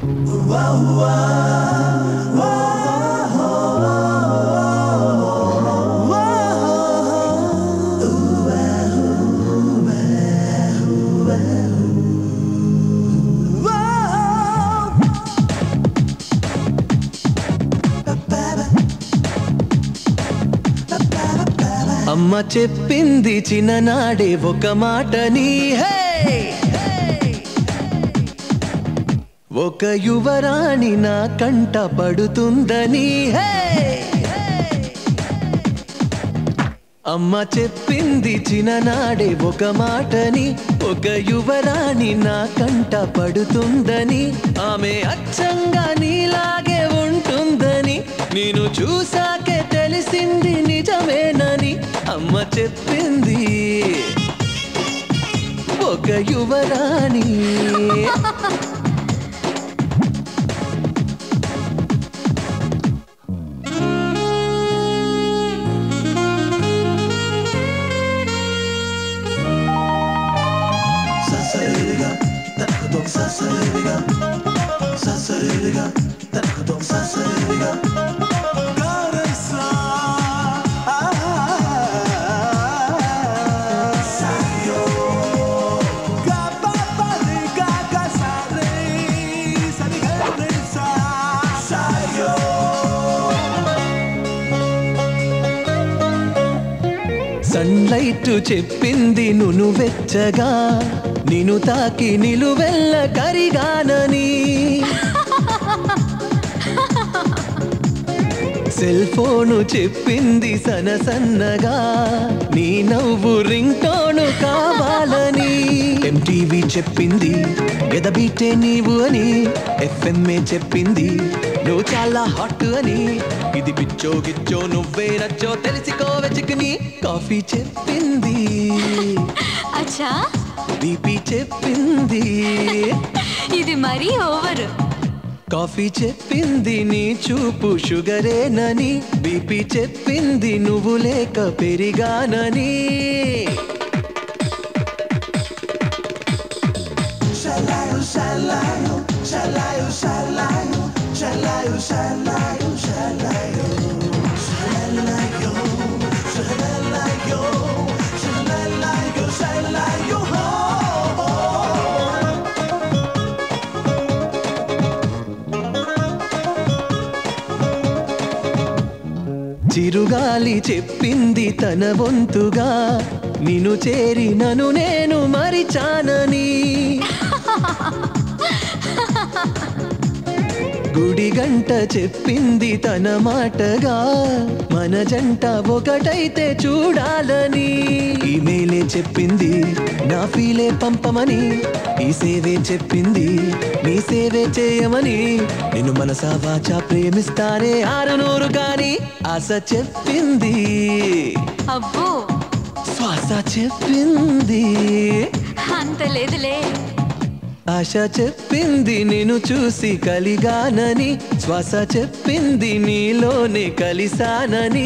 అమ్మ చెప్పింది చిన్ననాడే ఒక మాటని హే ఒక యువరాణి నా కంట పడుతుందని హే అమ్మ చెప్పింది చిన్ననాడే ఒక మాటని ఒక యువరాణి నా కంట పడుతుందని ఆమె అచ్చంగా నీలాగే ఉంటుందని నేను చూసాకే తెలిసింది నిజమేనని అమ్మ చెప్పింది ఒక యువరాణి సన్లైట్ చెప్పింది నును వెచ్చగా నిన్ను తాకి నిలువెల్ల కరిగానని సెల్ ఫోను చెప్పింది సన సన్నగా నీ నవ్వు రింగ్ టోను కావాలని ఎంటీవీ చెప్పింది ఎదబీటే నీవు అని ఎఫ్ఎంఏ చెప్పింది నువ్వు చాలా హాట్ అని ఇది పిచ్చో గిచ్చో నువ్వే నచ్చో తెలుసుకో వెచుకుని కాఫీ చెప్పింది అచ్చా బీపీ చెప్పింది ఇది మరీ ఓవర్ కాఫీ చెప్పింది నీ చూపు షుగరేనని బీపీ చెప్పింది నువ్వు లేక పెరిగానని చిరుగాలి చెప్పింది తన వంతుగా నిన్ను చేరి నన్ను నేను మరిచానని గుడి గంట చెప్పింది తన మాటగా మన జంట ఒకటైతే చూడాలని ఈమెయిలే చెప్పింది నా ఫీలే పంపమని ఈ సేవే చెప్పింది నీ సేవే చేయమని నిన్ను మనసా వాచా ప్రేమిస్తానే ఆరు నూరు కానీ ఆశ చెప్పింది అబ్బో శ్వాస చెప్పింది అంత లేదులే ఆశ చెప్పింది నేను చూసి కలిగానని శ్వాస చెప్పింది నీలోనే కలిసానని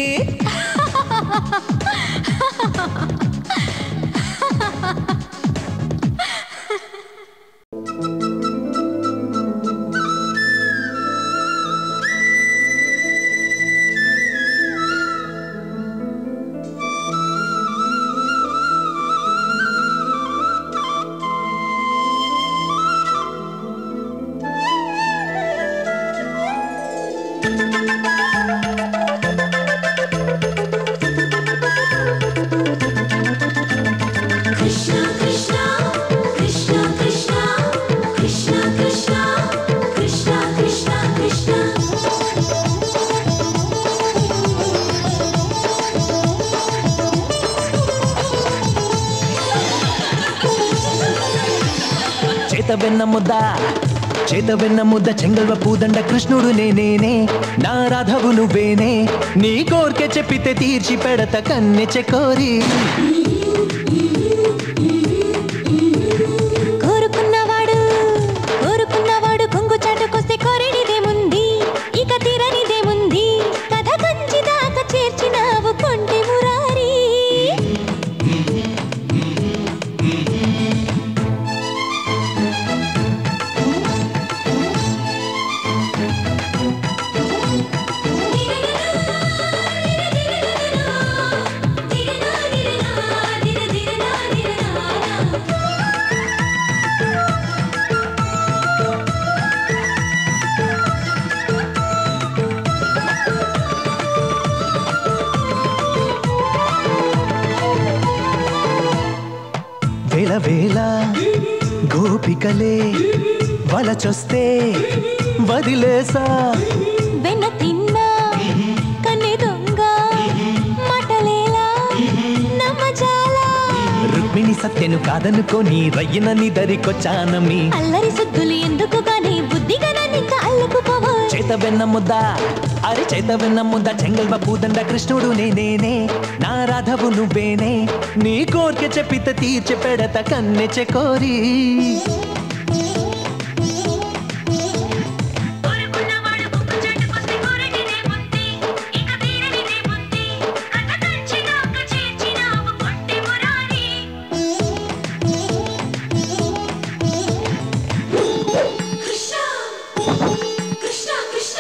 కృష్ణ కృష్ణ కృష్ణ కృష్ణ కృష్ణ కృష్ణ కృష్ణ కృష్ణ కృష్ణ చేత వెన్న ముద్ద చేత వెన్న ముద్ద చెంగల్వ పూదండ కృష్ణుడు నేనేనే నా రాధవు నువ్వేనే నీ కోర్కె చెప్పితే తీర్చి పెడత కన్నె చెకోరి కోరుకున్నవాడు కోరుకున్నవాడు కొంగు చాటుకొస్తే కోరిడిదేముంది ఇక తీరనిదేముంది కథ కంచి దాకా చేర్చినావు కొంటి మురారి వేళ గోపికలే వలచొస్తే వదిలేసా వెన్న తిన్నా కన్నె దొంగ మాటలేలా నమ్మజాలా రుక్మిణి సత్యను కాదనుకొని రయ్యనని దరికొచ్చానమి అల్లరి సుద్దులు ఎందుకు గాని బుద్ధిగా నన్నింకా అల్లుకుపోవు చేత వెన్న ముద్ద అరే చేత వెన్న ముద్ద చెంగల్వ పూదండ కృష్ణుడు నేనేనే నా రాధవు నువ్వేనే నీ కోరిక చెప్పిత తీర్చి పెడత కన్నె చెకోరి కోరుకున్నవాడు ముక్కు చాటుకొస్తే కోరటిదే ఉంది ఇక తీరనిదే ఉంది కథ కంచినాక చేర్చినావు పొట్టి మురారి కృష్ణ కృష్ణ కృష్ణ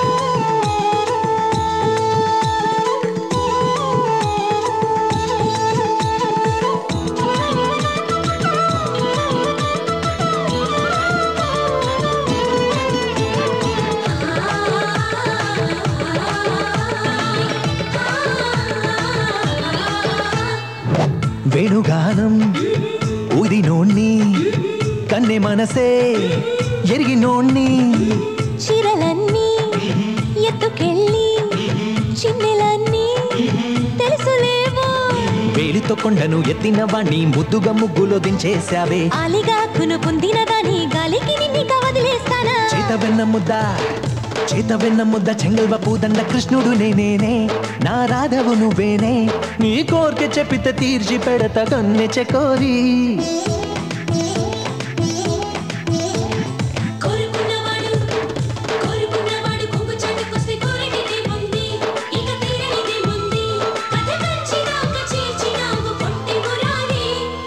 వేణుగానం ఊదినోణ్ణి కన్నె మనసే ఎరిగినోణ్ణి చీరలన్నీ ఎత్తుకెళ్ళి చిన్నెలన్నీ తెలుసులేవో వేలితో కొండను ఎత్తిన వాణ్ణి ముద్దుగా ముగ్గులో దించేశావే ఆలిగా కునుకుందిన గాని గాలికి నిన్నిక వదిలేస్తానా చేత వెన్న ముద్ద చేత వెన్న ముద్ద చెంగల్వ పూదండ కృష్ణుడు నేనేనే నా రాధవు నువ్వేనే నీ కోరిక చెప్పిత తీర్చి పెడత కన్నె చెకోరి కోరుకున్నవాడు కోరుకున్నవాడు కొంగు చాటుకొస్తే కోరిటిదే ఉంది ఇక తీరనిదే ఉంది కథ కంచినాక చేర్చినావు పొట్టి మురారి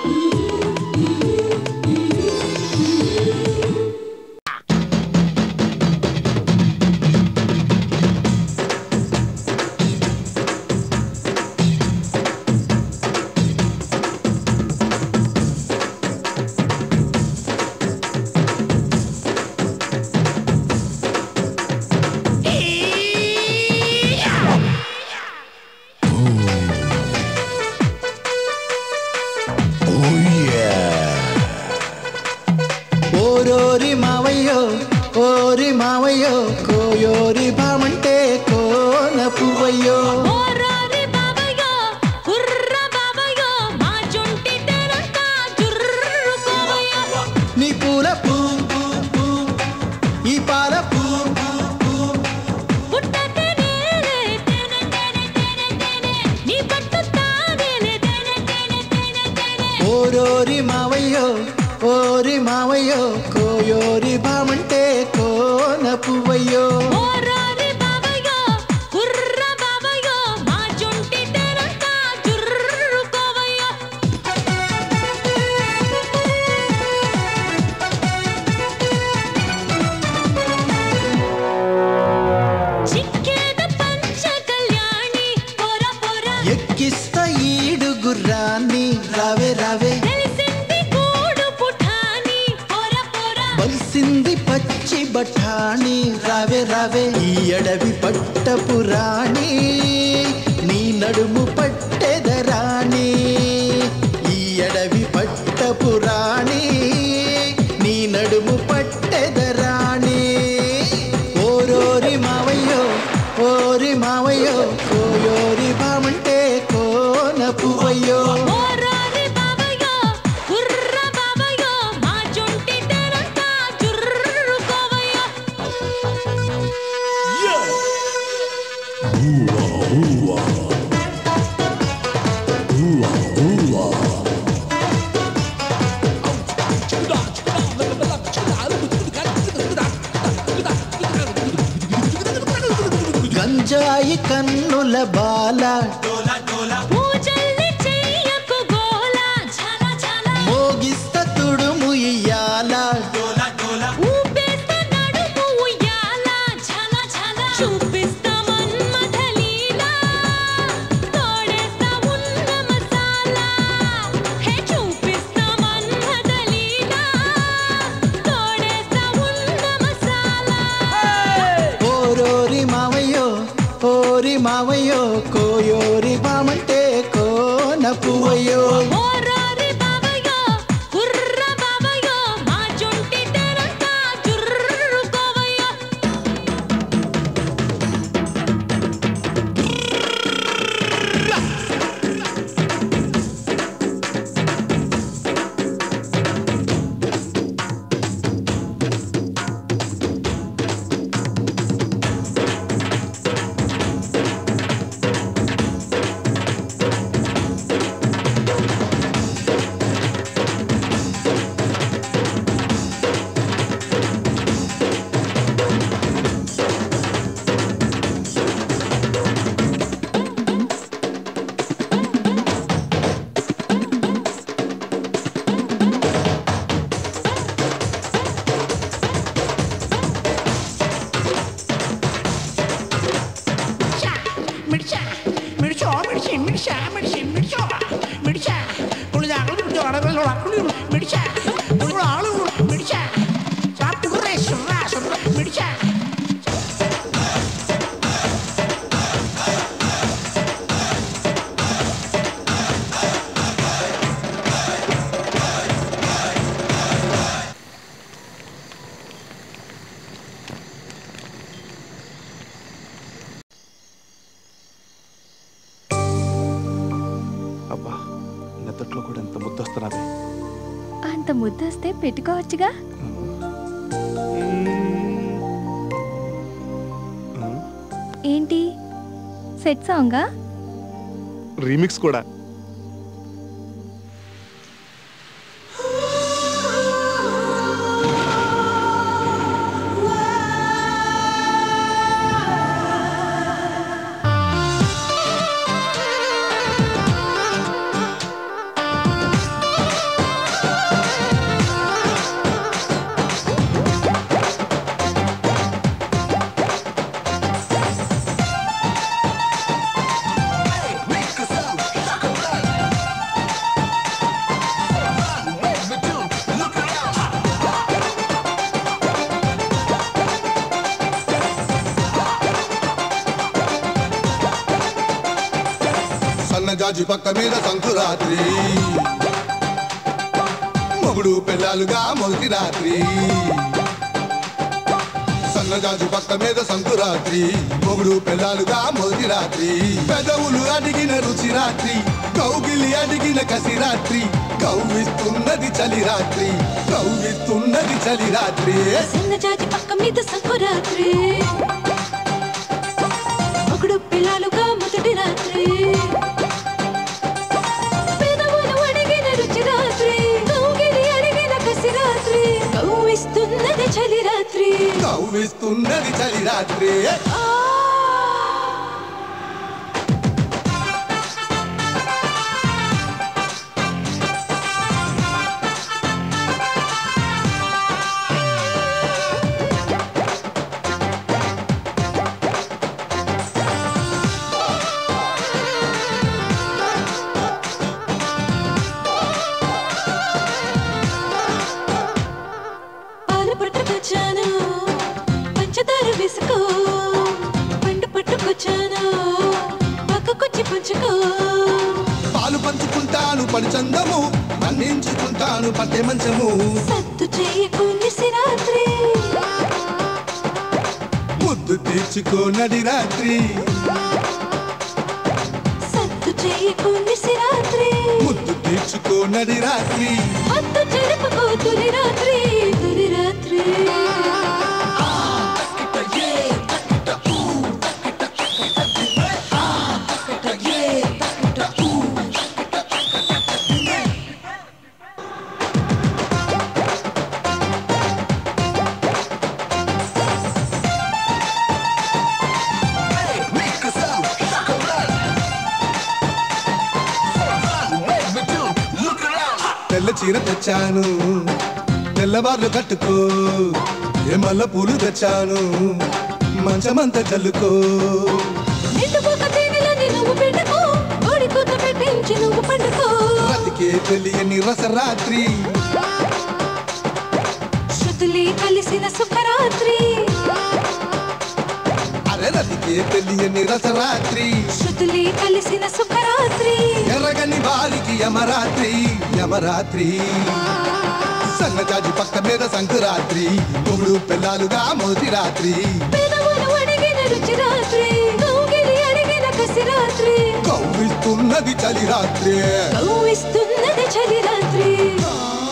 ఓరోరి మావయ్యో ఓరి మావయ్యో కోయోరి భామంటే కోన పువ్వయ్యో ఓరారి బాబయ్యో కుర్ర బాబయ్యో మా జొంటి తెరంతా జుర్రుకోవయ్యో నీ పూల పూ పూ, పూ, ఈ పాల పూ పూ, పూ. పుట్టతే నేనే తేనె తేనె తేనె తేనె నీ పట్టు తాగేలే తేనె తేనె తేనె తేనె ఓరోరి మావయ్యో ఓరి మావయ్యో కోయోరి భామంటే కోన పువ్వయ్యో ఓరారి బాబయ్యో కుర్ర బాబయ్యో మా జొంటి తెరంతా జుర్రుకోవయ్యో చిక్కేద పంచ కళ్యాణి పోరా పోరా ఎక్కిస్త ఈడు గుర్రాన్ని రావే రావే తెలిసింది కూడు పుఠాని పోరా పోరా బలిసింది పచ్చి బఠాణి రావే రావే ఈ అడవి పట్టపు రాణి నీ నడుము పట్టెదరాణి ఈ అడవి పట్టపు రాణి నీ నడుము పట్టెదరాణి ఓరోరి మావయ్యో ఓరి మావయ్యో కోయోరి భామంటే కోన పువ్వయ్యో ఓరారి బాబయ్యో కుర్ర బాబయ్యో మా జొంటి తెరంతా జుర్రుకోవయ్యో గంజాయి కన్నుల బాల పూజల్ని చెయ్యకు గోలా ఝల ఝల మోగిస్త తుడుము ఇయ్యాల ఊపేస్తా నడుము ఉయ్యాల ఝల ఝల చూపిస్తా మన్మథ లీలా తోడేస్తా ఉన్న మసాలా హే చూపిస్తా మన్మథ లీలా తోడేస్తా ఉన్న మసాలా ఓరోరి మావయ్యో ఓరి మావయ్యో కోయోరి బామంటే కోన పువ్వయ్యో ఓరారి బాబయ్యో మిడిచా మిడిచి మిడిచో మిడిచా పులి ఆకలి పులి ఆడపిల్ల ఆకలి మిడిచా పులి ఆలు మిడిచా చాపు గుర్రే సుర్రా సుర్రా మిడిచా అబ్బా నిద్రలో కూడా ఎంత ముద్దొస్తున్నది అంత ముద్దొస్తే పెట్టుకోవచ్చుగా ఏంటి సెట్ సాంగా రీమిక్స్ కూడా సన్నజాజి పక్క మీద సంకురాత్రి మొగుడు పిల్లలుగా మొదటి రాత్రి సన్నజాజి పక్క మీద సంకురాత్రి మొగుడు పిల్లలుగా మొదటి రాత్రి పెదవులు అడిగిన రుచి రాత్రి కౌగిలి అడిగిన కసి రాత్రి కౌవిస్తున్నది చలి రాత్రి కౌవిస్తున్నది చలి రాత్రి సన్నజాజి పక్క మీద సంకురాత్రి ఒకడు పిల్లలుగా మొదటి రాత్రి పెదవులు అడిగిన రుచి రాత్రి కౌగిలి అడిగిన కసి రాత్రి కౌవిస్తున్నది చలి రాత్రి కౌవిస్తున్నది చలి రాత్రి ఆ పాలు పట్టుకొచ్చాను పంచదార వేసుకో పండు పట్టుకొచ్చాను పక్కకొచ్చి పంచుకో పాలు పంచుకుంటాను పడి చందము మన్నించుకుంటాను పట్టె మంచము సత్తు చేయకు నిసిరాత్రి ముద్దు తీర్చుకోనడి రాత్రి సత్తు చేయకు నిసిరాత్రి ముద్దు తీర్చుకోనడి రాత్రి హత్తు చెరుపుకో తొలి రాత్రి తొలి రాత్రి తెల్ల చీర తెచ్చాను తెల్లవార్లు కట్టుకో ఏ మల్ల పూలు తెచ్చాను మంచమంత చల్లుకో నిండుపోక తేనెలని నువ్వు పెట్టుకో కోడి కూత పెట్టించి నువ్వు పండుకో రతికే తెలియని రసరాత్రి శృతులే కలిసిన సుఖరాత్రి అరే రతికే తెలియని రసరాత్రి శృతులే కలిసిన సుఖరాత్రి ఎర్రగని వారికి యమరాత్రి యమరాత్రి సన్నజాజి పక్క మీద సంకురాత్రి మొగుడు పిల్లలుగా మొదటి రాత్రి పెదవులు అడిగిన రుచి రాత్రి కౌగిలి అడిగిన కసి రాత్రి కవ్విస్తున్నది చలి రాత్రి కౌవిస్తున్నది చలి రాత్రి ఆ